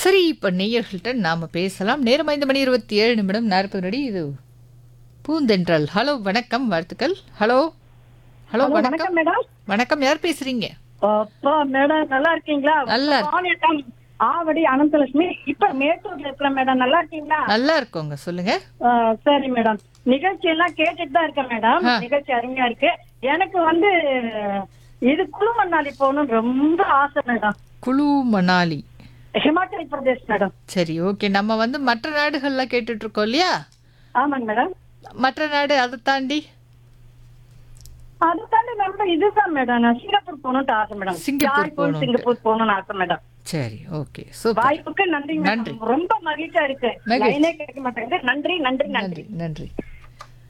சரி இப்போ நேயர்கள்ட்ட நாம பேசலாம் நேரம் ஐந்து மணி இருபத்தி ஏழு நிமிடம் நாற்பது நொடி இது பூந்தென்றல் ஹலோ வணக்கம் வாழ்த்துக்கள் ஹலோ ஹலோ ஹலோ, வணக்கம் வணக்கம் மேடம் வணக்கம் யார் பேசுறீங்க அப்பா மேடம் நல்லா இருக்கீங்களா நல்லா இருக்கு. மாநிலம் ஆவடி அனந்தலட்சுமி இப்ப மேட்டூர்ல இருக்கிற மேடம் நல்லா இருக்கீங்களா நல்லா இருக்கோங்க சொல்லுங்க ஆ, சரி மேடம் நிகழ்ச்சி எல்லாம் கேட்டுட்டு தான் இருக்கேன் மேடம் ஆ. நிகழ்ச்சி அருமையா இருக்கு எனக்கு வந்து இது குழுமண்ணாலி போகணும்னு ரொம்ப ஆசை மேடம் குழு மணாலி ஹிமாச்சல் பிரதேஷ் மேடம் சரி ஓகே நம்ம வந்து மற்ற நாடுகள்ல கேட்டுட்டு இருக்கோம் இல்லையா ஆமாங்க மேடம் மற்ற நாடு அதை தாண்டி அது தாண்டி நம்ம இதுதான் மேடம் நான் சிங்கப்பூர் போகணும்னு ஆசை மேடம் சிங்கப்பூர் ஜாய்ப்பூர், போகணும்ட்டு. சிங்கப்பூர் போகணும்னு ஆசை மேடம் சரி ஓகே சூப்பர் வாய்ப்புக்கு நன்றி நன்றி. மேடம் ரொம்ப மகிழ்ச்சியா இருக்கு மகிழ்ச்சி. லைனே கிடைக்க மாட்டேங்குது நன்றி நன்றி நன்றி நன்றி நன்றி